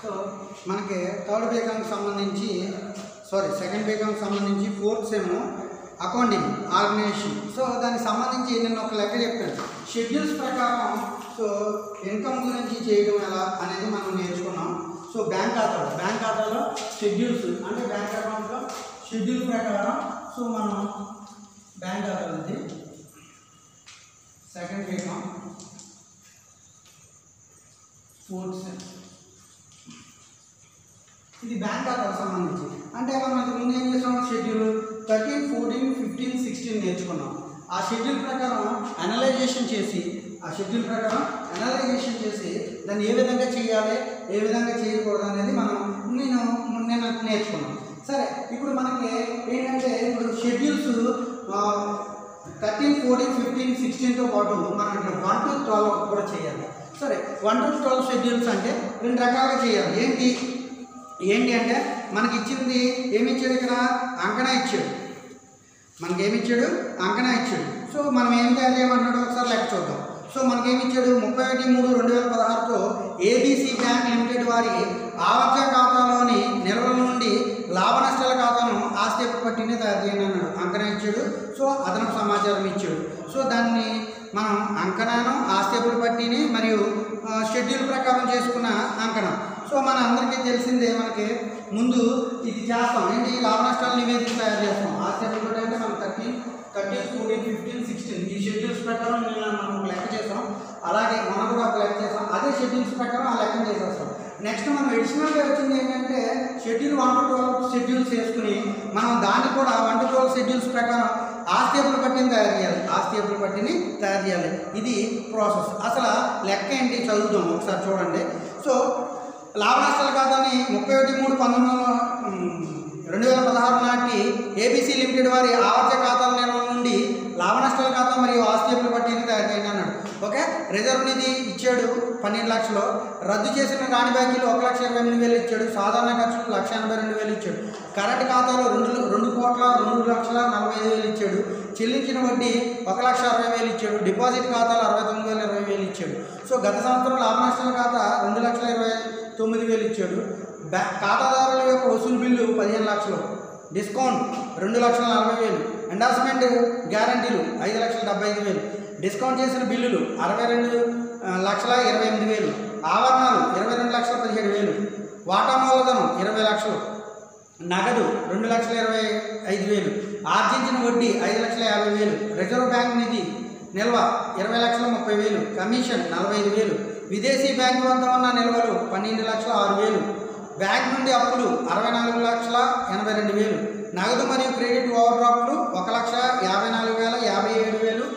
So మనకి third బీకాంకి సంబంధించి sorry second బీకాంకి సంబంధించి fourth sem accounting organization so దానికి సంబంధించి నేను ఒక లెక్క చెప్పాను షెడ్యూల్స్ ప్రకారం సో ఇన్కమ్ గురించి చేయడం ఎలా అనేది మనం నేర్చుకున్నాం సో బ్యాంక్ ఖాతాలో బ్యాంక్ ఖాతాలో షెడ్యూల్స్ అంటే బ్యాంక్ అకౌంట్లో షెడ్యూల్ ప్రకారం సో మనం బ్యాంక్ ఖాతాలో ఉంది సెకండ్ బీకాం ఫోర్త్ సెమ్ ఇది బ్యాంక్ ఖాతాకు సంబంధించి అంటే మనం ఇంతకు ముందు ఏం చేసాం schedule thirteen fourteen fifteen sixteen నేర్చుకున్నాం ఆ షెడ్యూల్ ప్రకారం అనలైజేషన్ చేసి ఆ షెడ్యూల్ ప్రకారం అనలైజేషన్ చేసి దాన్ని ఏ విధంగా చేయాలి ఏ విధంగా చేయకూడదు అనేది మనం నేను నేను నేర్చుకున్నాను సరే ఇప్పుడు మనకి ఏంటంటే ఇప్పుడు షెడ్యూల్స్ థర్టీన్ ఫోర్టీన్ ఫిఫ్టీన్ సిక్స్టీన్తో పాటు మనం ఇక్కడ వన్ టు ట్వెల్వ్ కూడా చేయాలి సరే వన్ టు ట్వెల్వ్ షెడ్యూల్స్ అంటే రెండు రకాలుగా చేయాలి ఏంటి ఏంటి అంటే మనకి ఇచ్చింది ఏమి ఇచ్చాడు ఇక్కడ అంకణ ఇచ్చాడు మనకి ఏమి ఇచ్చాడు అంకణ ఇచ్చాడు సో మనం ఏం తయారు చేయమన్నాడు ఒకసారి లెక్క చూద్దాం సో మనకేమి ఇచ్చాడు ముప్పై ఒకటి మూడు రెండు వేల పదహారుతో ఏబీసీ బ్యాంక్ లిమిటెడ్ వారి ఆవర్త ఖాతాలోని నిల్వల నుండి లాభ నష్టాల ఖాతాను ఆస్తి అప్పు పట్టినే తయారు చేయండి అన్నాడు అంకణ ఇచ్చాడు సో అదనపు సమాచారం ఇచ్చాడు సో దాన్ని మనం అంకణను ఆస్తి అప్పుల పట్టిని మరియు ఆ, షెడ్యూల్ ప్రకారం చేసుకున్న అంకణం సో మన అందరికీ తెలిసిందే మనకి ముందు ఇది చేస్తాం ఏంటి లాభ నష్టాల నివేదిక తయారు చేస్తాం ఆస్తి అప్పుల పట్టి అంటే మనం thirteen thirteen fourteen fifteen sixteen ఈ షెడ్యూల్స్ ప్రకారం నిన్న మనం ఒక లెక్క చేసాం అలాగే మనం కూడా ఒక లెక్క చేసాం అదే షెడ్యూల్స్ ప్రకారం ఆ లెక్కను చేసేస్తాం నెక్స్ట్ మనం ఎడిషనల్గా వచ్చింది ఏంటంటే schedule one to twelve schedules వేసుకుని మనం దాన్ని కూడా వన్ టు ట్వెల్వ్ షెడ్యూల్స్ ప్రకారం ఆస్తి అప్పుల పట్టిని తయారు చేయాలి ఆస్తి అప్పుల పట్టిని తయారు చేయాలి ఇది ప్రాసెస్ అసలు లెక్క ఏంటి చదువుదాం ఒకసారి చూడండి సో లాభ నష్టాల ఖాతాని ముప్పై ఒకటి మూడు పంతొమ్మిది వందల ఉమ్, రెండు వేల పదహారు నాటి ఏబీసీ లిమిటెడ్ వారి ఆవర్త ఖాతాల నిర్వహణ నుండి లాభ నష్టాల ఖాతా మరియు ఆస్తి అప్పుల పట్టిని తయారు చేయండి అన్నాడు ఓకే రిజర్వ్ నిధి ఇచ్చాడు పన్నెండు లక్షలు రద్దు చేసిన రాణి బాకీలు ఒక లక్ష ఇరవై ఎనిమిది వేలు ఇచ్చాడు సాధారణ ఖర్చులు లక్ష ఎనభై రెండు వేలు ఇచ్చాడు కరెంట్ ఖాతాలో రెండు రెండు కోట్ల రెండు లక్షల నలభై ఐదు వేలు ఇచ్చాడు చెల్లించిన వడ్డీ ఒక లక్ష అరవై వేలు ఇచ్చాడు డిపాజిట్ ఖాతాలో అరవై తొమ్మిది వేల ఇరవై వేలు ఇచ్చాడు సో గత సంవత్సరం లాభ నష్టాల ఖాతా రెండు లక్షల ఇరవై తొమ్మిది వేలు ఇచ్చాడు బ్యా ఖాతాదారుల యొక్క వసూలు బిల్లు పదిహేను లక్షలు డిస్కౌంట్ రెండు లక్షల నలభై వేలు ఎండార్స్మెంట్ గ్యారంటీలు ఐదు లక్షల డెబ్బై ఐదు వేలు డిస్కౌంట్ చేసిన బిల్లులు అరవై రెండు ఆ, లక్షల ఇరవై ఎనిమిది వేలు ఆభరణాలు ఇరవై రెండు లక్షల పదిహేడు వేలు వాటా మూలధనం ఇరవై లక్షలు నగదు రెండు లక్షల ఇరవై ఐదు వేలు ఆర్జించిన వడ్డీ ఐదు లక్షల యాభై వేలు రిజర్వ్ బ్యాంక్ నిధి నిల్వ ఇరవై లక్షల ముప్పై వేలు కమిషన్ నలభై ఐదు వేలు విదేశీ బ్యాంకు వద్ద ఉన్న నిల్వలు పన్నెండు లక్షల ఆరు వేలు బ్యాంక్ నుండి అప్పులు అరవై నాలుగు లక్షల ఎనభై రెండు వేలు నగదు మరియు క్రెడిట్ ఓవర్ డ్రాఫ్ట్లు ఒక లక్ష యాభై నాలుగు వేల యాభై ఏడు వేలు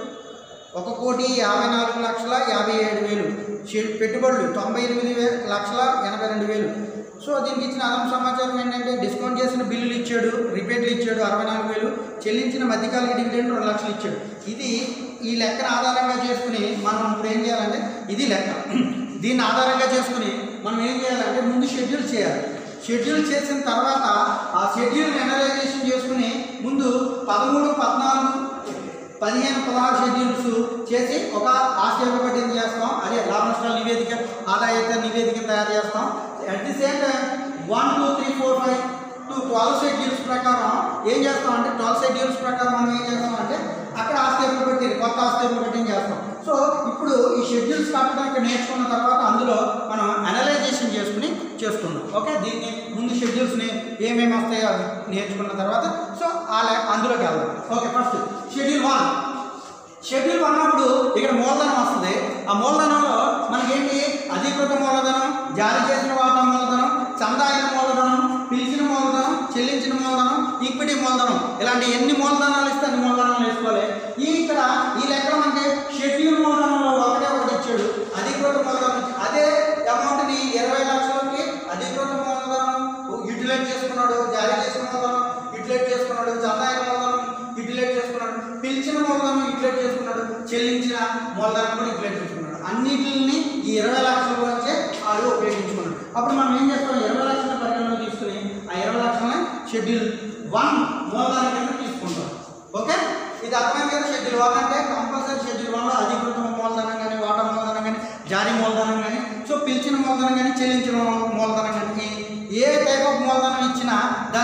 ఒక కోటి యాభై నాలుగు లక్షల యాభై ఏడు వేలు షెడ్ పెట్టుబడులు తొంభై ఎనిమిది వే లక్షల ఎనభై రెండు వేలు సో దీనికి ఇచ్చిన అదనపు సమాచారం ఏంటంటే డిస్కౌంట్ చేసిన బిల్లులు ఇచ్చాడు రిపేట్లు ఇచ్చాడు అరవై నాలుగు వేలు చెల్లించిన మధ్యకాలిక డివిడెండ్ రెండు లక్షలు ఇచ్చాడు ఇది ఈ లెక్కను ఆధారంగా చేసుకుని మనం ఇప్పుడు ఏం చేయాలంటే ఇది లెక్క దీన్ని ఆధారంగా చేసుకుని మనం ఏం చేయాలంటే ముందు షెడ్యూల్ చేయాలి షెడ్యూల్ చేసిన తర్వాత ఆ షెడ్యూల్ని అనలైజేషన్ చేసుకుని ముందు పదమూడు పద్నాలుగు పదిహేను పదహారు షెడ్యూల్స్ చేసి ఒక ఆస్ట్రేలియా పట్టిన చేస్తాం అదే లాభ నష్టాల నివేదిక ఆదాయత నివేదిక తయారు చేస్తాం at the same time one two three four five to twelve schedules ప్రకారం ఏం చేస్తాం అంటే ట్వెల్వ్ షెడ్యూల్స్ ప్రకారం మనం ఏం చేస్తాం అంటే అక్కడ ఆస్ట్రేలియా పట్టిన కొత్త ఆస్ట్రేలియా పట్టిన చేస్తాం సో ఇప్పుడు ఈ షెడ్యూల్స్ కట్టడం ఇక్కడ నేర్చుకున్న తర్వాత అందులో మనం అనలైజేషన్ చేసుకుని చేస్తున్నాం ఓకే దీన్ని ముందు షెడ్యూల్స్ని ఏమేమి వస్తాయో అవి నేర్చుకున్న తర్వాత సో ఆ లే అందులోకి వెళ్దాం okay first schedule one schedule అన్నప్పుడు ఇక్కడ మూలధనం వస్తుంది ఆ మూలధనంలో మనకేంటి అధికృత మూలధనం జారీ చేసిన వాటా మూలధనం చందా అయిన మూలధనం పిలిచిన మూలధనం చెల్లించిన మూలధనం ఈక్విటీ మూలధనం ఇలాంటి ఎన్ని మూలధనాలు ఇస్తే అన్ని మూలధనాలు వేసుకోవాలి ఈ ఇక్కడ ఈ లెక్కలో మనకి షెడ్యూల్ మూలధనంలో ఒకటే ఒకటి ఇచ్చాడు అధికృత మూలధనం ఇచ్చి- అదే అమౌంట్ని ఇరవై లక్షలకి అధికృత మూలధనం యూటిలైజ్ చేసుకున్నాడు జారీ చేసిన మూలధనం యూటిలైజ్ చేసుకున్నాడు చందా అయిన మూలధనం యూటిలైజ్ చేసుకున్నాడు పిలిచిన మూలధనం యూటిలైజ్ చేసుకున్నాడు చెల్లించిన మూలధనం కూడా యూటిలైజ్ చేసుకున్నాడు అన్నిటిని ఈ ఇరవై లక్షల వచ్చే ఆడు ఉపయోగించుకున్నాడు అప్పుడు మనం ఏం చేస్తాం ఇరవై లక్షల పరిగణలో తీసుకుని ఆ ఇరవై లక్షలని షెడ్యూల్ వన్ మూలధనం కింద తీసుకుంటాం ఓకే ఇది అర్థమైంది కదా షెడ్యూల్ వన్ అంటే కంపల్సరీ షెడ్యూల్ వన్లో అధికృత మూలధనం కానీ వాటా మూలధనం కానీ జారీ మూలధనం కానీ సో పిలిచిన మూలధనం కానీ చెల్లించిన మూలధనం కానీ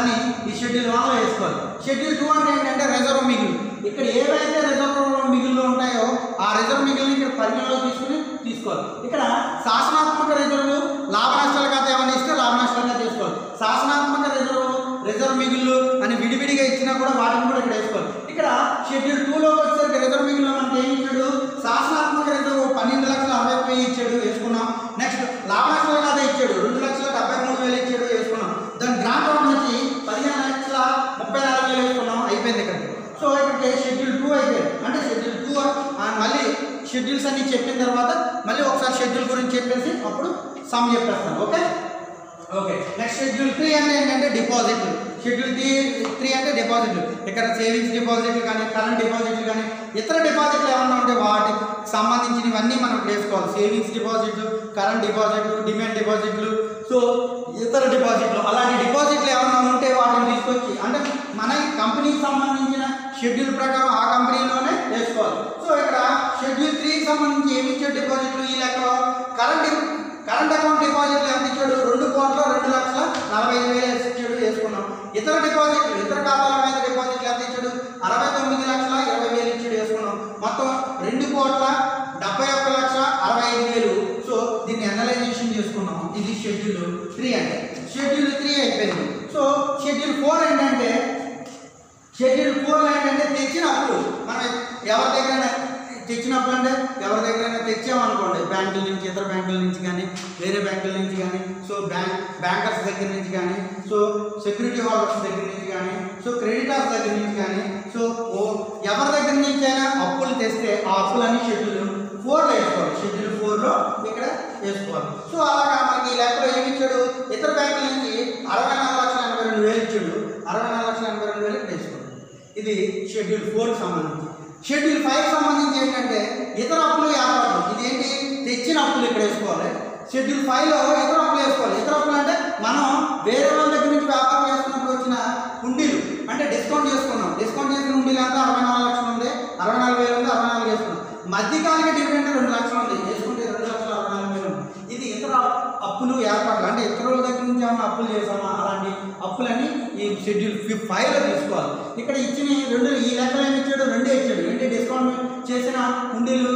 దాన్ని ఈ షెడ్యూల్ వన్లో వేసుకోవాలి షెడ్యూల్ టూ అంటే ఏంటంటే రిజర్వ్ మిగులు ఇక్కడ ఏవైతే రిజర్వ్ మిగులు ఉంటాయో ఆ రిజర్వ్ మిగులుని ఇక్కడ పరిగణలో తీసుకుని తీసుకోవాలి ఇక్కడ శాసనాత్మక రిజర్వ్ లాభ నష్టాల ఖాతా ఏమైనా ఇస్తే లాభ నష్టాల ఖాతా తీసుకోవాలి శాసనాత్మక రిజర్వ్ రిజర్వ్ మిగులు అని విడివిడిగా ఇచ్చినా కూడా వాటిని కూడా ఇక్కడ వేసుకోవాలి ఇక్కడ షెడ్యూల్ టూలోకి వచ్చేసరికి రిజర్వ్ మిగులు మనకి ఏమి ఇచ్చాడు శాసనాత్మక రిజర్వ్ పన్నెండు లక్షల అరవై ఒక్క వెయ్యి ఇచ్చాడు వేసుకున్నాం నెక్స్ట్ లాభ నష్టాల ఖాతా ఇచ్చాడు రెండు లక్షల డెబ్బై మూడు వేలు ఇచ్చాడు వేసుకున్నాం దాని గ్రాంట్ అవుట్ నుంచి పదిహేను లక్షల ముప్పై నాలుగు వేలు వేసుకున్నాం అయిపోయింది ఇక్కడికి సో ఇక్కడికి షెడ్యూల్ టూ అయిపోయింది అంటే షెడ్యూల్ టూ మళ్ళీ షెడ్యూల్స్ అన్ని చెప్పిన తర్వాత మళ్ళీ ఒకసారి షెడ్యూల్ గురించి చెప్పేసి అప్పుడు సమ్ చెప్పేస్తాను okay okay next schedule three అంటే ఏంటంటే డిపాజిట్లు షెడ్యూల్ త్రీ త్రీ అంటే డిపాజిట్లు ఇక్కడ సేవింగ్స్ డిపాజిట్లు కానీ కరెంట్ డిపాజిట్లు కానీ ఇతర డిపాజిట్లు ఏమన్నా ఉంటే వాటికి సంబంధించినవన్నీ మనం వేసుకోవాలి సేవింగ్స్ డిపాజిట్లు కరెంట్ డిపాజిట్లు డిమాండ్ డిపాజిట్లు సో ఇతర డిపాజిట్లు అలాంటి డిపాజిట్లు ఏమన్నా ఉంటే వాటిని తీసుకొచ్చి అంటే మన కంపెనీకి సంబంధించిన షెడ్యూల్ ప్రకారం ఆ కంపెనీలోనే వేసుకోవాలి సో ఇక్కడ షెడ్యూల్ త్రీకి సంబంధించి ఏమి ఇచ్చే డిపాజిట్లు ఈ లెక్కలో కరెంట్ కరెంట్ అకౌంట్ డిపాజిట్లు ఎంత ఇచ్చాడు రెండు కోట్ల రెండు లక్షల నలభై ఐదు వేలు ఇచ్చాడు వేసుకున్నాం ఇతర డిపాజిట్లు ఇతర ఖాతాల మీద డిపాజిట్లు ఎంత ఇచ్చాడు అరవై తొమ్మిది లక్షల ఇరవై వేలు ఇచ్చాడు వేసుకున్నాం మొత్తం రెండు కోట్ల డెబ్బై ఒక్క లక్ష అరవై ఐదు వేలు సో దీన్ని అనలైజేషన్ చేసుకున్నాం ఇది షెడ్యూల్ త్రీ అంటే షెడ్యూల్ త్రీ అయిపోయింది సో షెడ్యూల్ ఫోర్ ఏంటంటే షెడ్యూల్ ఫోర్లో ఏంటంటే తెచ్చిన అప్పులు మనం ఎవరి దగ్గర తెచ్చినప్పుడు అంటే ఎవరి దగ్గరైనా తెచ్చామనుకోండి బ్యాంకుల నుంచి ఇతర బ్యాంకుల నుంచి కానీ వేరే బ్యాంకుల నుంచి కానీ సో బ్యాంక్ బ్యాంకర్స్ దగ్గర నుంచి కానీ సో సెక్యూరిటీ హోల్డర్స్ దగ్గర నుంచి కానీ సో క్రెడిటర్స్ దగ్గర నుంచి కానీ సో ఓ ఎవరి దగ్గర నుంచి అయినా అప్పులు తెస్తే ఆ అప్పులన్నీ షెడ్యూల్ ఫోర్లో వేసుకోవాలి షెడ్యూల్ ఫోర్లో ఇక్కడ వేసుకోవాలి సో అలాగా మనకి ఈ లెక్కలో ఏమి ఇచ్చాడు ఇతర బ్యాంకుల నుంచి అరవై నాలుగు లక్షల ఎనభై రెండు వేలు ఇచ్చాడు అరవై నాలుగు లక్షల ఎనభై రెండు వేలు ఇక్కడ వేసుకోవాలి ఇది షెడ్యూల్ ఫోర్కి సంబంధించి షెడ్యూల్ ఫైవ్ సంబంధించి ఏంటంటే ఇతర అప్పులు ఏర్పాట్లు ఇదేంటి తెచ్చిన అప్పులు ఇక్కడ వేసుకోవాలి షెడ్యూల్ ఫైవ్లో ఇతర అప్పులు వేసుకోవాలి ఇతర అప్పులు అంటే మనం వేరే వాళ్ళ దగ్గర నుంచి వ్యాపారం చేసుకున్నప్పుడు వచ్చిన హుండీలు అంటే డిస్కౌంట్ చేసుకున్నాం డిస్కౌంట్ చేసిన హుండీలు అంతా అరవై నాలుగు లక్షలు ఉంది అరవై నాలుగు వేలు ఉంది అరవై నాలుగు వేసుకున్నాం మధ్యకాలిక డివిడెంట్ రెండు లక్షలు ఉంది వేసుకుంటే రెండు లక్షల అరవై నాలుగు వేలు ఉంది ఇది ఇతర అప్పులు ఏర్పాట్లు అంటే ఇతరుల దగ్గర నుంచి ఏమైనా అప్పులు చేసామా అలాంటి అప్పులన్నీ ఈ షెడ్యూల్ ఫిఫ్ ఫైవ్లో తీసుకోవాలి ఇక్కడ ఇచ్చిన ఈ రెండు ఈ లెక్కలు ఏమి ఇచ్చాడు రెండే ఇచ్చాడు ఏంటి డిస్కౌంట్ చేసిన హుండీలు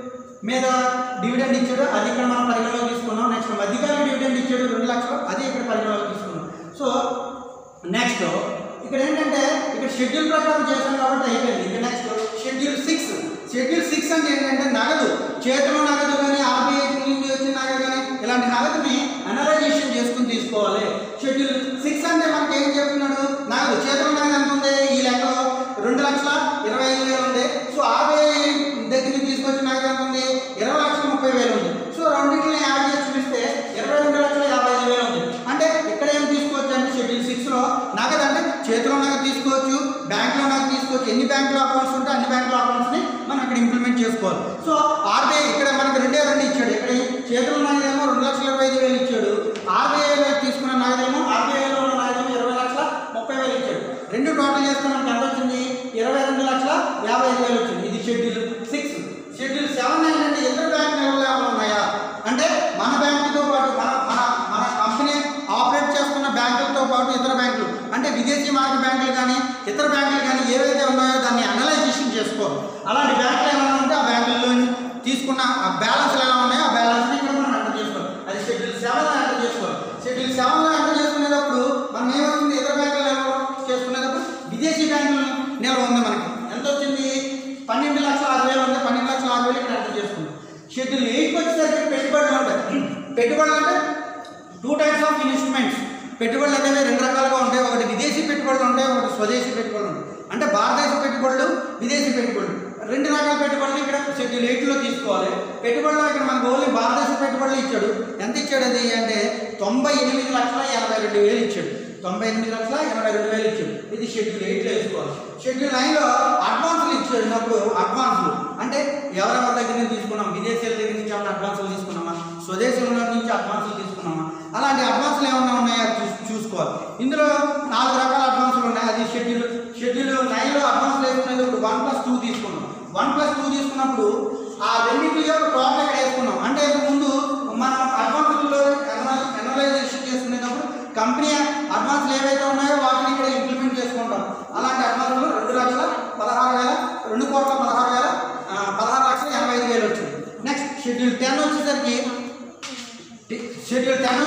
మీద డివిడెండ్ ఇచ్చాడు అది ఇక్కడ మనం పరిగణలోకి తీసుకున్నాం నెక్స్ట్ మధ్యకాలిక డివిడెండ్ ఇచ్చాడు రెండు లక్షలు అది ఇక్కడ పరిగణలోకి తీసుకున్నాం సో నెక్స్ట్ ఇక్కడ ఏంటంటే ఇక్కడ షెడ్యూల్ ప్రకారం చేశాం కాబట్టి అయిపోయింది ఇక్కడ next schedule six schedule six అంటే ఏంటంటే నగదు చేతిలో నగదు కానీ ఆర్బీఐ నుండి వచ్చిన నగదు కానీ ఇలాంటి నగదుని అనలైజేషన్ చేసుకుని తీసుకోవాలి షెడ్యూల్ సిక్స్ అంటే మనకి ఏం చెప్తున్నాడు నగదు చేతిలో నగదు ఎంత ఉంది ఈ లెక్కలో రెండు లక్షల ఇరవై ఐదు వేలు ఉంది సో ఆర్బీఐ దగ్గర నుంచి తీసుకొచ్చిన నగదు ఎంత ఉంది ఇరవై లక్షల ముప్పై వేలు ఉంది సో రెండింటిని యాడ్ చేసి చూపిస్తే ఇరవై రెండు లక్షల యాభై ఐదు వేలు ఉంది అంటే ఇక్కడ ఏం తీసుకోవచ్చు అంటే షెడ్యూల్ సిక్స్ లో నగదు అంటే చేతిలో నగదు తీసుకోవచ్చు బ్యాంకులో నగదు తీసుకోవచ్చు ఎన్ని బ్యాంకులో అకౌంట్స్ ఉంటే అన్ని బ్యాంకుల అకౌంట్స్ ని మనం ఇక్కడ ఇంప్లిమెంట్ చేసుకోవాలి సో ఆర్బీఐ ఇక్కడ మనకి రెండే రెండు ఇచ్చాడు ఇక్కడ చేతిలో నగదేమో రెండు లక్షల ఇరవై ఐదు వేలు ఇచ్చాడు ఆర్బీఐలో తీసుకున్న నగదేమో ఆర్బీఐలో ఉన్న నగదేమో ఇరవై లక్షల ముప్పై వేలు ఇచ్చాడు రెండు టోటల్ చేస్తే మనకి ఎంత వచ్చింది ఇరవై రెండు లక్షల యాభై ఐదు వేలు వచ్చింది ఇది షెడ్యూల్ సిక్స్ షెడ్యూల్ సెవెన్ ఏంటంటే ఇతర బ్యాంక్ నిల్వలు ఉన్నాయా అంటే మన బ్యాంకుతో పాటు మన మన మన కంపెనీ ఆపరేట్ చేస్తున్న బ్యాంకులతో పాటు ఇతర బ్యాంకులు అంటే విదేశీ మార్గ బ్యాంకులు కానీ ఇతర బ్యాంకులు కానీ ఏవైతే ఉన్నాయో దాన్ని అనలైజేషన్ చేసుకోవాలి అలాంటి బ్యాంకులు ఏమైనా ఉంటే ఆ బ్యాంకుల్లో తీసుకున్న ఆ బ్యాలెన్స్లు ఎలా ఉన్నాయో ఆ బ్యాలెన్స్ని ఇక్కడ మనం ఎంటర్ చేసుకోవాలి అది షెడ్యూల్ సెవెన్ ఎంటర్ చేసుకోవాలి షెడ్యూల్ సెవెన్లో ఎంటర్ చేసుకునేటప్పుడు మనం ఏమవుతుంది ఇతర బ్యాంకులు నిల్వ చేసుకునేటప్పుడు విదేశీ బ్యాంకులు నిల్వ ఉంది మనకి ఎంత వచ్చింది పన్నెండు లక్షల ఆరు వేలు ఉంది పన్నెండు లక్షల ఆరు వేలు ఇక్కడ ఎంటర్ చేసుకున్నాం షెడ్యూల్ ఎయిట్కి వచ్చేసరికి పెట్టుబడులు ఉంటాయి పెట్టుబడులు అంటే టూ టైప్స్ ఆఫ్ ఇన్స్ట్రుమెంట్స్ పెట్టుబడులు అనేవి రెండు రకాలుగా ఉంటాయి ఒకటి విదేశీ పెట్టుబడులు ఉంటాయి ఒకటి స్వదేశీ పెట్టుబడులు ఉంటాయి అంటే భారతదేశ పెట్టుబడులు విదేశీ పెట్టుబడులు రెండు రకాల పెట్టుబడులు ఇక్కడ షెడ్యూల్ ఎయిట్లో తీసుకోవాలి పెట్టుబడులు ఇక్కడ మనకు ఓన్లీ భారతదేశ పెట్టుబడులు ఇచ్చాడు ఎంత ఇచ్చాడు అది అంటే తొంభై ఎనిమిది లక్షల ఎనభై రెండు వేలు ఇచ్చాడు తొంభై ఎనిమిది లక్షల ఎనభై రెండు వేలు ఇచ్చాడు ఇది షెడ్యూల్ ఎయిట్లో వేసుకోవాలి షెడ్యూల్ నైన్లో అడ్వాన్సులు ఇచ్చినప్పుడు అడ్వాన్సులు అంటే ఎవరెవరి దగ్గర నుంచి తీసుకున్నాం విదేశీయుల దగ్గర నుంచి ఏమైనా అడ్వాన్సులు తీసుకున్నామా స్వదేశంలో నుంచి అడ్వాన్సులు తీసుకున్నామా అలాంటి అడ్వాన్సులు ఏమైనా ఉన్నాయా చూ- చూసుకోవాలి ఇందులో నాలుగు రకాల అడ్వాన్సులు ఉన్నాయి అది షెడ్యూల్ షెడ్యూల్ నైన్లో అడ్వాన్సులు వేసుకునేటప్పుడు వన్ ప్లస్ టూ తీసుకున్నాం వన్ ప్లస్ టూ తీసుకున్నప్పుడు ఆ రెండింటి యొక్క టోటల్ ఇక్కడ వేసుకున్నాం అంటే ఇంతకు ముందు మనం అడ్వాన్సుల్లో అనలైజేషన్ చేసుకునేటప్పుడు కంపెనీ అడ్వాన్స్లు ఏవైతే ఉన్నాయో వాటిని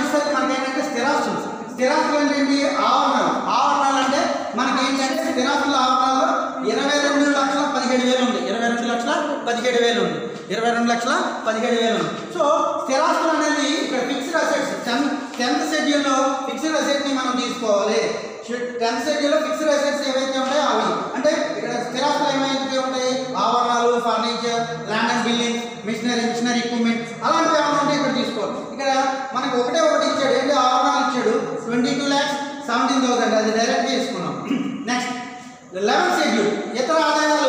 వచ్చేసరికి మనకి ఏంటంటే స్థిరాస్తులు స్థిరాస్తులు అంటే ఏంటి ఆవరణాలు ఆవరణాలు అంటే మనకి ఏంటంటే స్థిరాస్తుల ఆవరణాలు ఇరవై రెండు లక్షల పదిహేడు వేలు ఉంది ఇరవై రెండు లక్షల పదిహేడు వేలు ఉంది ఇరవై రెండు లక్షల పదిహేడు వేలు ఉంది సో స్థిరాస్తులు అనేది ఇక్కడ ఫిక్స్డ్ అసెట్స్ టెన్త్ టెన్త్ షెడ్యూల్లో ఫిక్స్డ్ అసెట్ని మనం తీసుకోవాలి టెన్త్ షెడ్యూల్లో ఫిక్స్డ్ అసెట్స్ ఏవైతే ఉంటాయో అవి అంటే ఇక్కడ స్థిరాస్తులు ఏమైతే ఉంటాయి ఆవరణాలు furniture land and building machinery machinery equipment అలాంటివి ఏమైనా ఉంటే ఇక్కడ తీసుకోవాలి ఇక్కడ మనకి ఒకటే ఒకటి ఇచ్చాడు ఏంటి ఆవరణాలు ఇచ్చాడు twenty two lakhs seventeen thousand అది డైరెక్ట్ తీసుకున్నాం నెక్స్ట్ లెవెన్ షెడ్యూల్ ఇతర ఆదాయాలు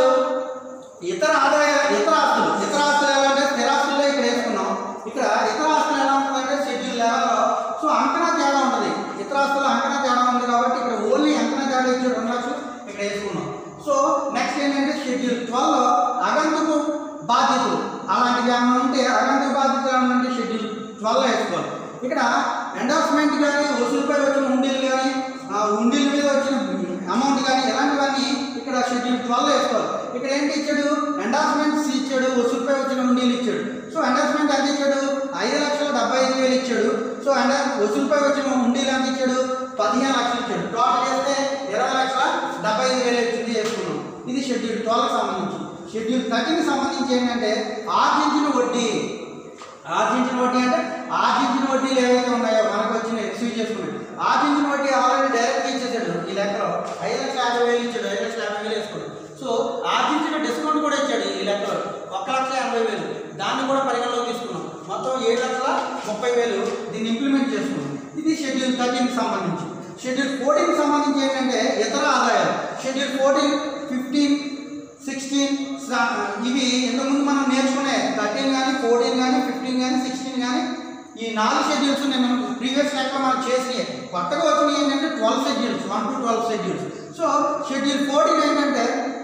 ఇతర ఆదాయ ఇతర ఆస్తులు ఇతర ఆస్తులు ఎలా అంటే స్థిరాస్తుల్లో ఇక్కడ వేసుకున్నాం ఇక్కడ ఇతర ఆస్తులు ఎలా ఉంటుందంటే షెడ్యూల్ లెవెల్లో సో అంకనా తేడా ఉంటుంది ఇతర ఆస్తులు అంకనా తేడా ఉంది కాబట్టి ఇక్కడ ఓన్లీ అంకనా తేడా ఇచ్చాడు రెండు లక్షలు ఇక్కడ వేసుకున్నాం సో నెక్స్ట్ ఏంటంటే షెడ్యూల్ ట్వెల్వ్ అగంతుకు బాధ్యతలు అలాంటివి ఏమైనా ఉంటే అగంతుకు బాధ్యతలు ఏమైనా ఉంటే షెడ్యూల్ ట్వెల్వ్ వేసుకోవాలి ఇక్కడ ఎండార్స్మెంట్ కానీ వసూలుపై వచ్చిన ఉండీలు కానీ ఆ ఉండీల మీద వచ్చిన అమౌంట్ కానీ ఇలాంటివన్నీ ఇక్కడ షెడ్యూల్ ట్వెల్వ్ వేసుకోవాలి ఇక్కడ ఏంటి ఇచ్చాడు ఎండార్స్మెంట్స్ ఇచ్చాడు వసూలుపై వచ్చిన ఉండీలు ఇచ్చాడు సో ఎండార్స్మెంట్ ఎంత ఇచ్చాడు ఐదు లక్షల డెబ్బై ఐదు వేలు ఇచ్చాడు సో ఎండా వసూలుపై వచ్చిన ఉండీలు ఎంత ఇచ్చాడు పదిహేను లక్షలు ఇచ్చాడు టోటల్ చేస్తే ఇరవై లక్షల డెబ్బై ఐదు వేలు వచ్చింది వేసుకున్నాం ఇది షెడ్యూల్ ట్వెల్వ్కి సంబంధించి షెడ్యూల్ థర్టీకి సంబంధించి ఏంటంటే ఆర్జించిన వడ్డీ ఆర్జించిన వడ్డీ అంటే ఆర్జించిన వడ్డీలు ఏవైతే ఉన్నాయో మనకు వచ్చిన రిసీవ్ చేసుకున్నాయి ఆర్జించిన వడ్డీ ఆల్రెడీ డైరెక్ట్ ఇచ్చేసాడు ఈ లెక్కలో ఐదు లక్షల యాభై వేలు ఇచ్చాడు ఐదు లక్షల యాభై వేలు వేసుకోడు సో ఆర్జించిన డిస్కౌంట్ కూడా ఇచ్చాడు ఈ లెక్కలో ఒక లక్ష ఎనభై వేలు దాన్ని కూడా పరిగణలోకి తీసుకున్నాం మొత్తం ఏడు లక్షల ముప్పై వేలు దీన్ని ఇంప్లిమెంట్ చేసుకున్నాం ఇది షెడ్యూల్ థర్టీన్కి సంబంధించి షెడ్యూల్ ఫోర్టీన్కి సంబంధించి ఏంటంటే ఇతర ఆదాయాలు షెడ్యూల్ ఫోర్టీన్ ఫిఫ్టీన్ సిక్స్టీన్ ఇవి ఇంతకుముందు మనం నేర్చుకునే థర్టీన్ కానీ ఫోర్టీన్ కానీ ఫిఫ్టీన్ కానీ సిక్స్టీన్ కానీ ఈ నాలుగు షెడ్యూల్స్ నేను ప్రీవియస్ లెక్కలో మనం చేసినాయి కొత్తగా వచ్చినాయి ఏంటంటే twelve schedules one to twelve schedules so schedule fourteen ఏంటంటే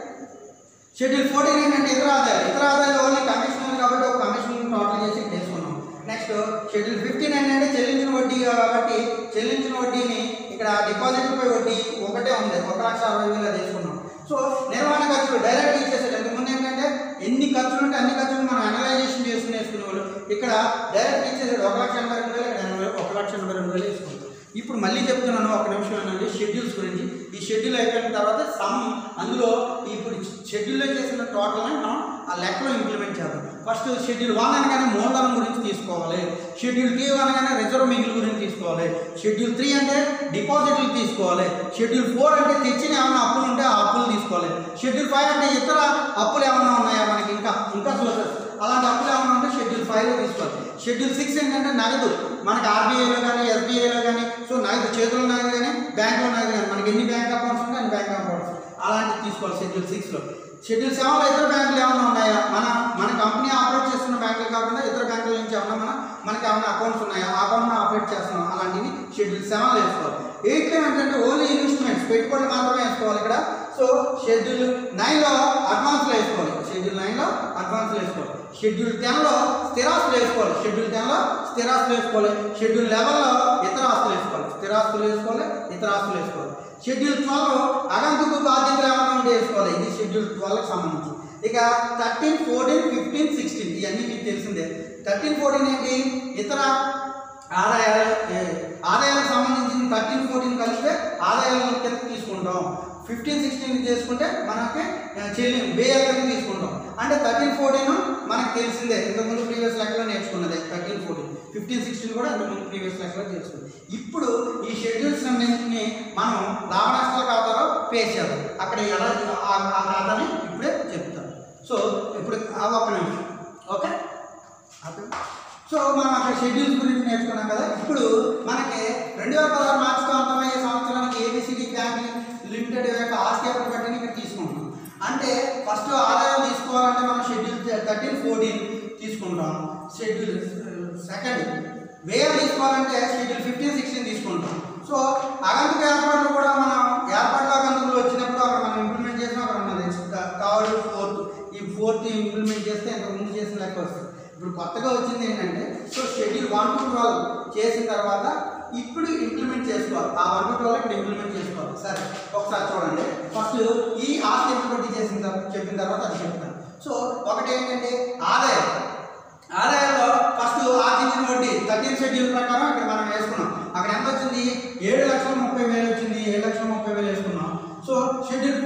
షెడ్యూల్ ఫోర్టీన్ ఏంటంటే ఇతర ఆదాయాలు ఇతర ఆదాయాలు ఓన్లీ కమిషన్ ఉంది కాబట్టి ఒక కమిషన్ టోటల్ చేసి ఇక్కడ వేసుకున్నాం నెక్స్ట్ షెడ్యూల్ ఫిఫ్టీన్ ఏంటంటే చెల్లించిన వడ్డీ కాబట్టి చెల్లించిన వడ్డీని ఇక్కడ డిపాజిట్పై వడ్డీ ఒకటే ఉంది ఒక లక్ష అరవై వేలు అది వేసుకున్నాం సో నిర్వహణ ఖర్చులు డైరెక్ట్ ఇచ్చేసాడు ఇంతకుముందు ఏంటంటే ఎన్ని ఖర్చులు ఉంటే అన్ని ఖర్చులు మనం అనలైజేషన్ చేసుకుని వేసుకునేవాళ్ళు ఇక్కడ డైరెక్ట్ ఇచ్చేసాడు ఒక లక్ష ఎనభై రెండు వేలు ఇక్కడ ఎనభై వేలు, ఒక లక్ష ఎనభై రెండు వేలు వేసుకున్నాం ఇప్పుడు మళ్ళీ చెప్తున్నాను ఒక నిమిషం ఏంటంటే షెడ్యూల్స్ గురించి ఈ షెడ్యూల్ అయిపోయిన తర్వాత సమ్ అందులో ఇప్పుడు షెడ్యూల్లో చేసిన టోటల్ని మనం ఆ లెక్కలో ఇంప్లిమెంట్ చేద్దాం ఫస్ట్ షెడ్యూల్ వన్ అనగానే మూలధనం గురించి తీసుకోవాలి షెడ్యూల్ టూ అనగానే రిజర్వ్ మిగిలి గురించి తీసుకోవాలి షెడ్యూల్ త్రీ అంటే డిపాజిట్లు తీసుకోవాలి షెడ్యూల్ ఫోర్ అంటే తెచ్చిన ఏమైనా అప్పులు ఉంటే ఆ అప్పులు తీసుకోవాలి షెడ్యూల్ ఫైవ్ అంటే ఇతర అప్పులు ఏమైనా ఉన్నాయా మనకి ఇంకా ఇంకా సోర్సెస్ అలాంటి అప్పులు ఏమైనా ఉంటే షెడ్యూల్ ఫైవ్లో తీసుకోవాలి షెడ్యూల్ సిక్స్ ఏంటంటే నగదు మనకి ఆర్బీఐలో కానీ ఎస్బీఐలో కానీ సో నగదు చేతుల్లో నగదు కానీ బ్యాంకులో నగదు కానీ మనకి ఎన్ని బ్యాంక్ అకౌంట్స్ ఉంటాయి అన్ని బ్యాంక్ అకౌంట్స్ అలాంటివి తీసుకోవాలి షెడ్యూల్ సిక్స్లో షెడ్యూల్ సెవెన్లో ఇతర బ్యాంకులు ఏమైనా ఉన్నాయా మన మన కంపెనీ ఆపరేట్ చేస్తున్న బ్యాంకులు కాకుండా ఇతర బ్యాంకుల నుంచి ఏమన్నా మన మనకి ఏమైనా అకౌంట్స్ ఉన్నాయా ఆ అకౌంట్ ఆపరేట్ చేస్తున్నాం అలాంటివి షెడ్యూల్ సెవెన్లో వేసుకోవాలి ఎయిట్లో ఏంటంటే ఓన్లీ ఇన్వెస్ట్మెంట్స్ పెట్టుబడులు మాత్రమే వేసుకోవాలి ఇక్కడ సో షెడ్యూల్ నైన్లో అడ్వాన్స్లో వేసుకోవాలి షెడ్యూల్ నైన్లో అడ్వాన్స్లో వేసుకోవాలి షెడ్యూల్ టెన్లో స్థిరాస్తులు వేసుకోవాలి షెడ్యూల్ టెన్లో స్థిరాస్తులు వేసుకోవాలి షెడ్యూల్ లెవెన్లో ఇతర ఆస్తులు వేసుకోవాలి స్థిరాస్తులు వేసుకోవాలి ఇతర ఆస్తులు వేసుకోవాలి షెడ్యూల్ ట్వెల్వ్ అగంతుకు బాధ్యతలు ఏమైనా ఉంటే వేసుకోవాలి ఇది షెడ్యూల్ ట్వెల్వ్కి సంబంధించి ఇక థర్టీన్ ఫోర్టీన్ ఫిఫ్టీన్ సిక్స్టీన్ ఇవన్నీ మీకు తెలిసిందే థర్టీన్ ఫోర్టీన్ ఏంటి ఇతర ఆదాయాలు ఏ- ఆదాయాలకు సంబంధించిన థర్టీన్ ఫోర్టీన్ కలిస్తే ఆదాయాల కింద తీసుకుంటాం ఫిఫ్టీన్ సిక్స్టీన్ చేసుకుంటే మనకి ఆ, చెల్లి వ్యయాల కింద తీసుకుంటాం అంటే థర్టీన్ ఫోర్టీన్ మనకు తెలిసిందే ఇంతకుముందు ప్రీవియస్ లెక్కలో నేర్చుకున్నదే థర్టీన్ ఫోర్టీన్ ఫిఫ్టీన్ సిక్స్టీన్ కూడా ఇంతకుముందు ప్రీవియస్ లెక్కలో తెలుసుకుంది ఇప్పుడు ఈ షెడ్యూల్స్ అన్నింటిని మనం లాభ నష్టాల ఖాతాలో పే చేద్దాం అక్కడ ఎలా ఆ ఆ ఖాతాని ఇప్పుడే చెప్తాను సో ఇప్పుడు ఆ ఒక్క నిమిషం ఓకే అర్థం? సో మనం అక్కడ షెడ్యూల్స్ గురించి నేర్చుకున్నాం కదా ఇప్పుడు మనకి రెండు వేల పదహారు మార్చితో అంతమయ్యే సంవత్సరానికి ఏబిసిడి బ్యాంక్ లిమిటెడ్ యొక్క ఆస్తి అప్పుడు బట్టిని ఇక్కడ తీసుకుంటాం అంటే ఫస్ట్ ఆదాయం తీసుకోవాలంటే మనం షెడ్యూల్ థర్టీన్ ఫోర్టీన్ తీసుకుంటాం షెడ్యూల్ సెకండ్ వ్యయం తీసుకోవాలంటే షెడ్యూల్ ఫిఫ్టీన్ సిక్స్టీన్ తీసుకుంటాం సో అగంతుక ఏర్పాట్లు కూడా మనం ఏర్పాట్ల అగంతుకులు వచ్చినప్పుడు అక్కడ మనం ఇంప్లిమెంట్ చేసినా అక్కడ ఉన్నది థర్డ్ ఫోర్త్ ఈ ఫోర్త్ ఇంప్లిమెంట్ చేస్తే ఇంతకు ముందు చేసిన లెక్క వస్తుంది ఇప్పుడు కొత్తగా వచ్చింది ఏంటంటే so schedule one to twelve చేసిన తర్వాత ఇప్పుడు ఇంప్లిమెంట్ చేసుకోవాలి ఆ వన్ టు ట్వెల్వ్ ఇప్పుడు ఇంప్లిమెంట్ చేసుకోవాలి సరే ఒకసారి చూడండి ఫస్ట్ ఈ ఆస్తి ఇంప్లిమెంట్ చేసిన తర్వాత చెప్పిన తర్వాత అది చెప్తాను సో ఒకటి ఏంటంటే ఆదాయం ఆదాయంలో ఫస్ట్ ఆర్జించిన వడ్డీ థర్టీన్ షెడ్యూల్ ప్రకారం ఇక్కడ మనం వేసుకోవాలి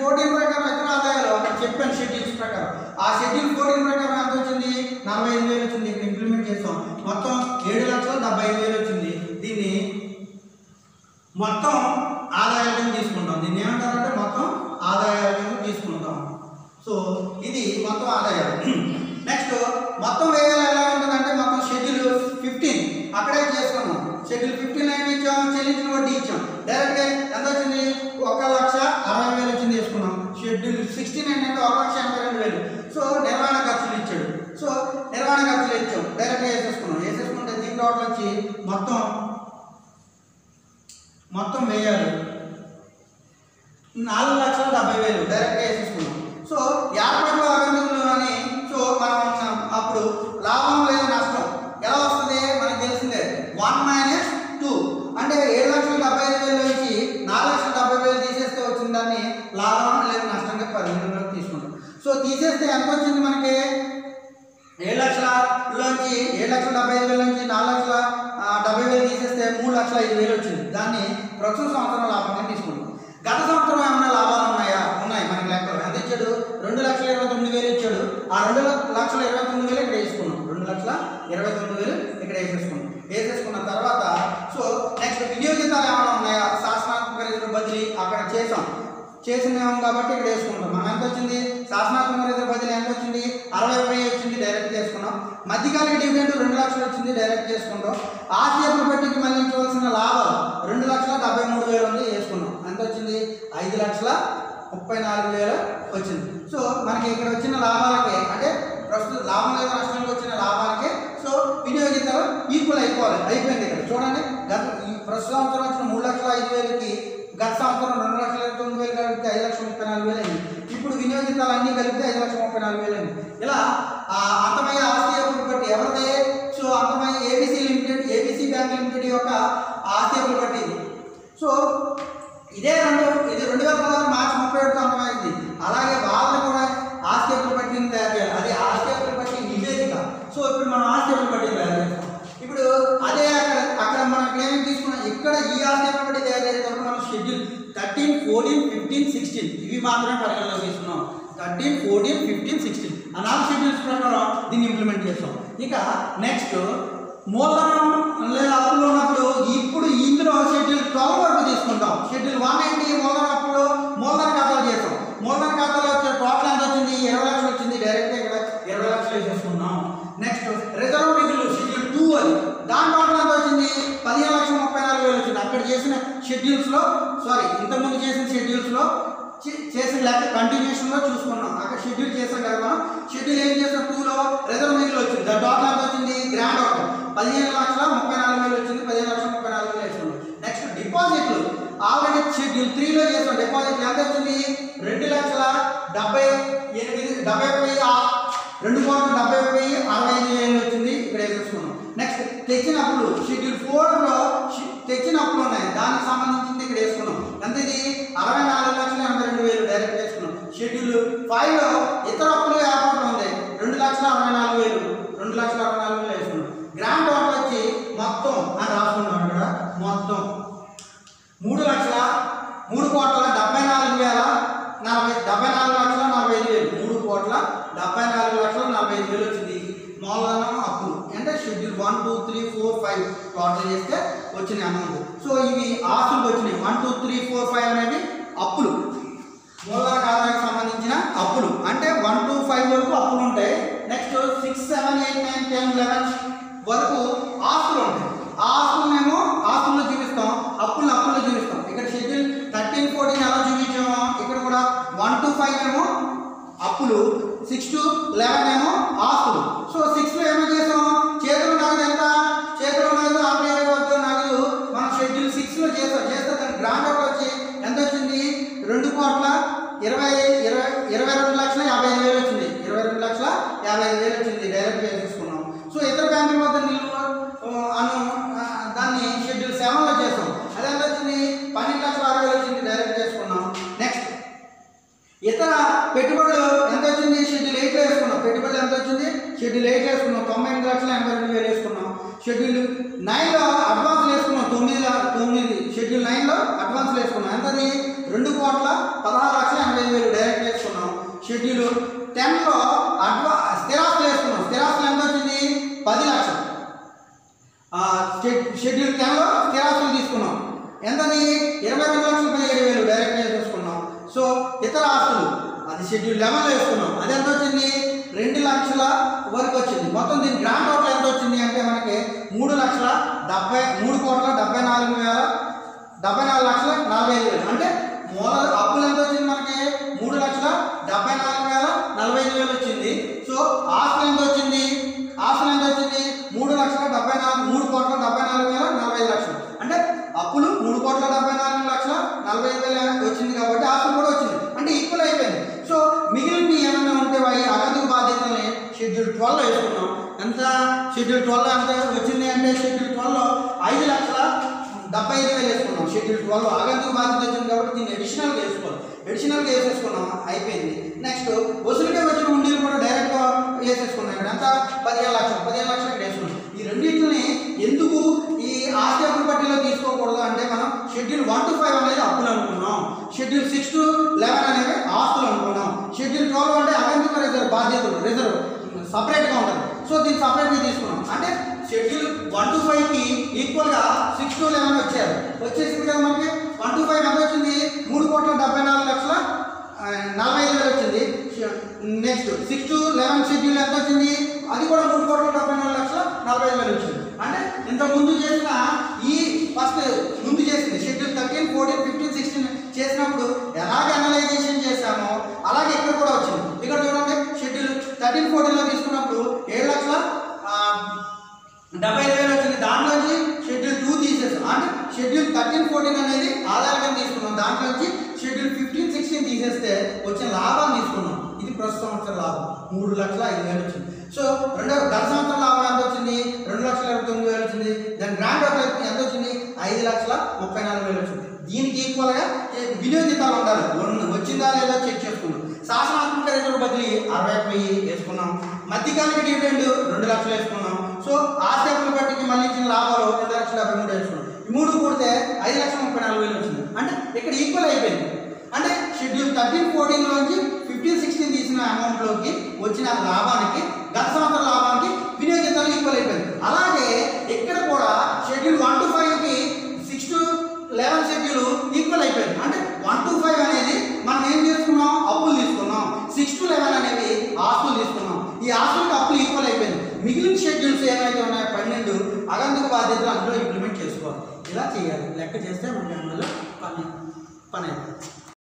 ఫోర్టీన్ ప్రకారం ఇతర ఆదాయాలు అక్కడ చెప్పాను షెడ్యూల్స్ ప్రకారం ఆ షెడ్యూల్ ఫోర్టీన్ ప్రకారం ఎంత వచ్చింది నలభై ఐదు వేలు వచ్చింది ఇక్కడ ఇంప్లిమెంట్ చేస్తాం మొత్తం ఏడు లక్షల డెబ్బై ఐదు వేలు వచ్చింది దీన్ని మొత్తం ఆదాయాల కింద తీసుకుంటాం దీన్ని ఏమంటారంటే మొత్తం ఆదాయాల కింద తీసుకుంటాం సో ఇది మొత్తం ఆదాయాలు నెక్స్ట్ మొత్తం వేయాలి ఎలా ఉంటుందంటే మొత్తం షెడ్యూల్ ఫిఫ్టీన్ అక్కడే చేసుకున్నాం షెడ్యూల్ ఫిఫ్టీన్ ఏమి ఇచ్చాం చెల్లించిన వడ్డీ ఇచ్చాం డైరెక్ట్గా ఎంత వచ్చింది ఒక లక్ష అరవై వేలు వచ్చింది తీసుకున్నాం షెడ్యూల్ సిక్స్టీన్ ఏంటంటే ఒక లక్ష ఎనభై రెండు వేలు సో నిర్వహణ ఖర్చులు ఇచ్చాడు సో నిర్వహణ ఖర్చులు ఇచ్చాం డైరెక్ట్గా వేసేసుకున్నాం వేసేసుకుంటే దీని టోటల్ వచ్చి మొత్తం మొత్తం వేయాలి నాలుగు లక్షల డెబ్బై వేలు డైరెక్ట్గా వేసేసుకున్నాం సో ఏర్పాటు అభివృద్ధులు అని సో మనం అప్పుడు లాభం లేదా నష్టం ఎలా వస్తుంది మనకు తెలిసిందే వన్ మైనస్ టూ అంటే ఏడు లక్షల డెబ్బై ఐదు వేలు నుంచి నాలుగు లక్షల డెబ్బై వేలు తీసేస్తే వచ్చిన దాన్ని లాభం లేదా నష్టంగా పరిగణలోకి తీసుకుంటాం సో తీసేస్తే ఎంత వచ్చింది మనకి ఏడు లక్షలలోంచి ఏడు లక్షల డెబ్బై ఐదు వేల నుంచి నాలుగు లక్షల ఆ, డెబ్బై వేలు తీసేస్తే మూడు లక్షల ఐదు వేలు వచ్చింది దాన్ని ప్రస్తుత సంవత్సరం లాభంగా తీసుకుంటాం గత సంవత్సరం ఏమైనా లాభాలు ఉన్నాయా ఉన్నాయి మనకి లెక్కలు ఎంత ఇచ్చాడు రెండు లక్షల ఇరవై తొమ్మిది వేలు ఇచ్చాడు ఆ రెండు ల- లక్షల ఇరవై తొమ్మిది వేలు ఇక్కడ వేసుకున్నాం రెండు లక్షల ఇరవై తొమ్మిది వేలు ఇక్కడ వేసేసుకున్నాం వేసేసుకున్న తర్వాత సో నెక్స్ట్ వినియోగితాలు ఏమైనా ఉన్నాయా శాసనాత్మక రిజర్వ్ బదిలీ అక్కడ చేసాం చేసినాం కాబట్టి ఇక్కడ వేసుకుంటాం మనం ఎంత వచ్చింది శాసనాత్మక రిజర్వ్ బదిలీ ఎంత వచ్చింది అరవై వెయ్యి వచ్చింది డైరెక్ట్ చేసుకున్నాం మధ్యకాలిక డివిడెండ్ రెండు లక్షలు వచ్చింది డైరెక్ట్ చేసుకుంటాం ఆసియా బట్టికి మళ్ళించవలసిన లాభాలు రెండు లక్షల డెబ్బై మూడు వేలు ఉంది వేసుకున్నాం ఎంత వచ్చింది ఐదు లక్షల ముప్పై నాలుగు వేలు వచ్చింది సో మనకి ఇక్కడ వచ్చిన లాభాలకి అంటే ప్రస్తుత లాభం లేదా నష్టానికి వచ్చిన లాభాలకి సో వినియోగితాలు ఈక్వల్ అయిపోవాలి అయిపోయింది ఇక్కడ చూడండి గత ఈ ప్రస్తుత సంవత్సరం వచ్చిన మూడు లక్షల ఐదు వేలకి గత సంవత్సరం రెండు లక్షల ఇరవై తొమ్మిది వేలు కలిపితే ఐదు లక్షల ముప్పై నాలుగు వేలు అయింది ఇప్పుడు వినియోగితాలు అన్నీ కలిపితే ఐదు లక్షల ముప్పై నాలుగు వేలు అయింది ఇలా ఆ అంతమయ్యే ఆస్తి అప్పులు బట్టి ఎవరిదే సో అంతమయ్యే ABC limited ABC bank limited యొక్క ఆస్తి అప్పులు బట్టి ఇది సో ఇదే రెండు ఇది రెండు వేల పదహారు మార్చి ముప్పై ఒకటి అంతమైంది అలాగే వాళ్ళని కూడా ఆస్తి అప్పులు పట్టింది తయారు చేయాలి అది ఆస్తి అప్పులు పట్టి నివేదిక సో ఇప్పుడు మనం ఆస్తి అప్పులు పట్టి తయారు చేస్తాం ఇప్పుడు అదే అక్కడ అక్కడ మనం ఏమేమి తీసుకున్నాం ఇక్కడ ఈ ఆస్తి అప్పులు పట్టి తయారు చేసేటప్పుడు మనం schedule thirteen fourteen fifteen sixteen ఇవి మాత్రమే పరిగణలోకి తీసుకున్నాం థర్టీన్ ఫోర్టీన్ ఫిఫ్టీన్ సిక్స్టీన్ ఆ నాలుగు షెడ్యూల్స్ ప్రకారం దీన్ని ఇంప్లిమెంట్ చేస్తాం ఇక నెక్స్ట్ మూలధనం లేదా అప్పులు ఉన్నప్పుడు ఇప్పుడు ఇందులో షెడ్యూల్ ట్వెల్వ్ వరకు తీసుకుంటాం షెడ్యూల్ వన్ ఏంటి మూలధన అప్పులు మూలధన ఖాతాలు చేస్తాం మూలధన ఖాతాలో వచ్చే టోటల్ ఎంత వచ్చింది ఇరవై లక్షలు వచ్చింది డైరెక్ట్గా ఇక్కడ ఇరవై లక్షలు వేసేసుకున్నాం నెక్స్ట్ రిజర్వ్ మిగులు షెడ్యూల్ టూ అది దాని టోటల్ ఎంత వచ్చింది పదిహేను లక్షల ముప్పై నాలుగు వేలు వచ్చింది అక్కడ చేసిన షెడ్యూల్స్లో సారీ ఇంతకుముందు చేసిన షెడ్యూల్స్లో చే- చేసిన లెక్క కంటిన్యూషన్ లో చూసుకున్నాం అక్కడ షెడ్యూల్ చేసాం కదా మనం షెడ్యూల్ ఏం చేసాం టూలో రిజర్వ్ మిగిలి వచ్చింది దాని టోటల్ ఎంత వచ్చింది గ్రాండ్ అవుట్ పదిహేను లక్షల ముప్పై నాలుగు వేలు వచ్చింది పదిహేను లక్షల ముప్పై నాలుగు వేలు వేసుకున్నాం నెక్స్ట్ డిపాజిట్లు ఆల్రెడీ షెడ్యూల్ త్రీలో చేసాం డిపాజిట్ ఎంత వచ్చింది రెండు లక్షల డెబ్బై ఎనిమిది డెబ్బై ఒక వెయ్యి ఆ- రెండు కోట్ల డెబ్బై ఒక వెయ్యి అరవై ఐదు వేలు వచ్చింది ఇక్కడ వేసేసుకున్నాం నెక్స్ట్ తెచ్చిన అప్పులు షెడ్యూల్ ఫోర్లో తెచ్చిన అప్పులు ఉన్నాయి దానికి సంబంధించింది ఇక్కడ వేసుకున్నాం ఎంత ఇది అరవై నాలుగు లక్షల ఎనభై రెండు వేలు డైరెక్ట్ వేసుకున్నాం షెడ్యూల్ ఫైవ్లో ఇతర అప్పులు ఏర్పాటు ఉంది రెండు లక్షల అరవై నాలుగు వేలు రెండు లక్షల అరవై నాలుగు వేలు వేసుకున్నాం గ్రాండ్ టోటల్ వచ్చి మొత్తం అని రాసుకున్నాం ఇక్కడ మొత్తం మూడు లక్షల మూడు కోట్ల డెబ్బై నాలుగు వేల నలభై డెబ్బై నాలుగు లక్షల నలభై ఐదు వేలు మూడు కోట్ల డెబ్బై నాలుగు లక్షల నలభై ఐదు వేలు వచ్చింది మూలధనం అప్పులు అంటే schedule one two three four five total చేస్తే వచ్చిన అమౌంట్ సో ఇవి ఆస్తులకు వచ్చినాయి one two three four five అనేవి అప్పులు మూలధన ఖాతాకి సంబంధించిన అప్పులు అంటే వన్ టు ఫైవ్ వరకు అప్పులు ఉంటాయి next six seven eight nine ten eleven వరకు ఆస్తులు ఉంటాయి ఆ ఆస్తులనేమో ఆస్తుల్లో చూపిస్తాం అప్పులు అప్పుల్లో చూపిస్తాం ఇక్కడ షెడ్యూల్ థర్టీన్ ఫోర్టీన్ ఎలా చూపించామో ఇక్కడ కూడా వన్ టు ఫైవ్ ఏమో అప్పులు సిక్స్ టు లెవెన్ ఏమో ఆస్తులు సో సిక్స్లో ఏమో చేసాం చేతులు నగదు ఎంత చేతులు నగదు ఆపరేట్ వద్ద నగదు మనం షెడ్యూల్ సిక్స్లో చేసాం చేస్తే దాని గ్రాండ్ అవుట్ వచ్చి ఎంత వచ్చింది రెండు కోట్ల ఇరవై ఇరవై ఇరవై రెండు లక్షల యాభై ఐదు వేలు వచ్చింది ఇరవై రెండు లక్షల యాభై ఐదు వేలు వచ్చింది డైరెక్ట్ చేసేసుకున్నాం సో ఇతర బ్యాంకుల వద్ద నిల్వ ఆ, అను ఆ, దాన్ని షెడ్యూల్ సెవెన్లో చేసాం అదే ఎంత వచ్చింది పన్నెండు లక్షల అరవై వేలు వచ్చింది డైరెక్ట్ చేసుకున్నాం నెక్స్ట్ ఇతర పెట్టుబడులు ఎంత వచ్చింది షెడ్యూల్ ఎయిట్లో వేసుకున్నాం పెట్టుబడులు ఎంత వచ్చింది షెడ్యూల్ ఎయిట్ వేసుకున్నాం తొంభై ఎనిమిది లక్షల ఎనభై రెండు వేలు వేసుకున్నాం షెడ్యూల్ నైన్లో అడ్వాన్స్ వేసుకున్నాం తొమ్మిది ల- తొమ్మిది షెడ్యూల్ నైన్లో అడ్వాన్స్ వేసుకున్నాం ఎంతది రెండు కోట్ల పదహారు లక్షల ఎనభై ఐదు వేలు టెన్లో అడ్వా స్థిరాస్తులు వేసుకున్నాం స్థిరాస్తులు ఎంత వచ్చింది పది లక్షలు ఆ, షెడ్- షెడ్యూల్ టెన్లో స్థిరాస్తులు తీసుకున్నాం ఎంతది ఇరవై రెండు లక్షల పదిహేడు వేలు డైరెక్ట్ చేసుకున్నాం సో ఇతర ఆస్తులు అది షెడ్యూల్ లెవెన్లో వేసుకున్నాం అది ఎంత వచ్చింది రెండు లక్షల వరకు వచ్చింది మొత్తం దీని గ్రాండ్ టోటల్ ఎంత వచ్చింది అంటే మనకి మూడు లక్షల డెబ్బై మూడు కోట్ల డెబ్బై నాలుగు వేల డెబ్బై నాలుగు లక్షల నలభై ఐదు వేలు అంటే మూల అప్పులు ఎంత వచ్చింది మనకి మూడు లక్షల డెబ్బై నాలుగు వేల నలభై ఐదు వేలు వచ్చింది సో ఆస్తులు ఎంత వచ్చింది ఆస్తులు ఎంత వచ్చింది మూడు లక్షల డెబ్బై నాలుగు మూడు కోట్ల డెబ్బై నాలుగు వేల నలభై ఐదు లక్షలు అంటే అప్పులు మూడు కోట్ల డెబ్బై నాలుగు లక్షల నలభై ఐదు వేలు వచ్చింది కాబట్టి ఆస్తులు కూడా వచ్చింది అంటే ఈక్వల్ అయిపోయింది సో మిగిలిన ఏమైనా ఉంటే వాయి అగదుకు బాధ్యతల్ని షెడ్యూల్ ట్వెల్వ్ వేసుకున్నాం ఎంత షెడ్యూల్ ట్వెల్వ్ ఎంత వచ్చింది అంటే షెడ్యూల్ ట్వెల్వ్లో ఐదు లక్షల డెబ్బై ఐదు వేలు వేసుకున్నాం షెడ్యూల్ ట్వెల్వ్ ఆగంతుకు బాధ్యత వచ్చింది కాబట్టి దీన్ని అడిషనల్గా వేసుకోవాలి అడిషనల్గా వేసేసుకున్నాం అయిపోయింది నెక్స్ట్ వసూలుగా వచ్చిన ఉండీలు కూడా డైరెక్ట్గా వేసేసుకున్నాం ఇక్కడ ఎంత పదిహేను లక్షలు పదిహేను లక్షలు ఇక్కడ వేసుకున్నాం ఈ రెండింటిని ఎందుకు ఈ ఆస్తి అప్పుల పట్టిలో తీసుకోకూడదు అంటే మనం షెడ్యూల్ వన్ టు ఫైవ్ అనేది అప్పులు అనుకున్నాం షెడ్యూల్ సిక్స్ టు లెవెన్ అనేవి ఆస్తులు అనుకున్నాం షెడ్యూల్ ట్వెల్వ్ అంటే అగంతిక రిజర్వ్ బాధ్యతలు రిజర్వ్ సపరేట్గా ఉంటుంది సో దీన్ని సపరేట్గా తీసుకున్నాం అంటే షెడ్యూల్ వన్ టు ఫైవ్కి ఈక్వల్గా సిక్స్ టు లెవెన్ వచ్చారు వచ్చేసింది కదా మనకి వన్ టు ఫైవ్ ఎంత వచ్చింది మూడు కోట్ల డెబ్బై నాలుగు లక్షల ఆ, నలభై ఐదు వేలు వచ్చింది next six to eleven schedule ఎంత వచ్చింది అది కూడా మూడు కోట్ల డెబ్బై నాలుగు లక్షల నలభై ఐదు వేలు వచ్చింది అంటే ఇంత ముందు చేసిన ఈ ఫస్ట్ ముందు చేసింది schedule thirteen fourteen fifteen sixteen చేసినప్పుడు ఎలాగ అనలైజేషన్ చేశామో అలాగే ఇక్కడ కూడా వచ్చింది ఇక్కడ చూడండి షెడ్యూల్ థర్టీన్ ఫోర్టీన్లో తీసుకున్నప్పుడు ఏడు లక్షల ఆ, డెబ్బై ఐదు వేలు వచ్చింది దాంట్లోంచి షెడ్యూల్ టూ తీసేసాం అంటే షెడ్యూల్ థర్టీన్ ఫోర్టీన్ అనేది ఆధారంగా తీసుకున్నాం దాంట్లోంచి షెడ్యూల్ ఫిఫ్టీన్ సిక్స్టీన్ తీసేస్తే వచ్చిన లాభాన్ని తీసుకున్నాం ఇది ప్రస్తుత సంవత్సరం లాభం మూడు లక్షల ఐదు వేలు వచ్చింది సో రెండో గత సంవత్సరం లాభం ఎంత వచ్చింది రెండు లక్షల ఇరవై తొమ్మిది వేలు వచ్చింది దాని గ్రాండ్ టోటల్ ఎంత వచ్చింది ఐదు లక్షల ముప్పై నాలుగు వేలు వచ్చింది దీనికి ఈక్వల్గా వినియోగితాలు ఉండాలి ఉన్న- వచ్చిందా లేదా చెక్ చేసుకున్నాం శాసనాత్మక రిజర్వ్ బదిలీ అరవై ఒక్క వెయ్యి వేసుకున్నాం మధ్యకాలిక డివిడెండ్ రెండు లక్షలు వేసుకున్నాం సో ఆస్తి అప్పుల పట్టికి మళ్ళీ ఇచ్చిన లాభాలు రెండు లక్షల డెబ్బై మూడు వేసుకున్నాం ఈ మూడు కూడితే ఐదు లక్షల ముప్పై నాలుగు వేలు వచ్చింది అంటే ఇక్కడ ఈక్వల్ అయిపోయింది అంటే షెడ్యూల్ థర్టీన్ ఫోర్టీన్ లోంచి ఫిఫ్టీన్ సిక్స్టీన్ తీసిన అమౌంట్ లోకి వచ్చిన లాభానికి గత సంవత్సరం లాభానికి వినియోగితాలు ఈక్వల్ అయిపోయింది అలాగే ఇక్కడ కూడా షెడ్యూల్ వన్ టు ఫైవ్ కి six to eleven schedule equal అయిపోయింది అంటే వన్ టు ఫైవ్ అనేది మనం ఏం చేసుకున్నాం అప్పులు తీసుకున్నాం సిక్స్ టు లెవెన్ అనేవి ఆస్తులు తీసుకున్నాం ఈ ఆస్తులకు అప్పులు ఈక్వల్ అయిపోయింది మిగిలిన షెడ్యూల్స్ ఏమైతే ఉన్నాయో పన్నెండు అగంతుకు బాధ్యతలు అందులో ఇంప్లిమెంట్ చేసుకోవాలి ఇలా చేయాలి లెక్క చేస్తే మనకి అందులో పని పని అయిపోయింది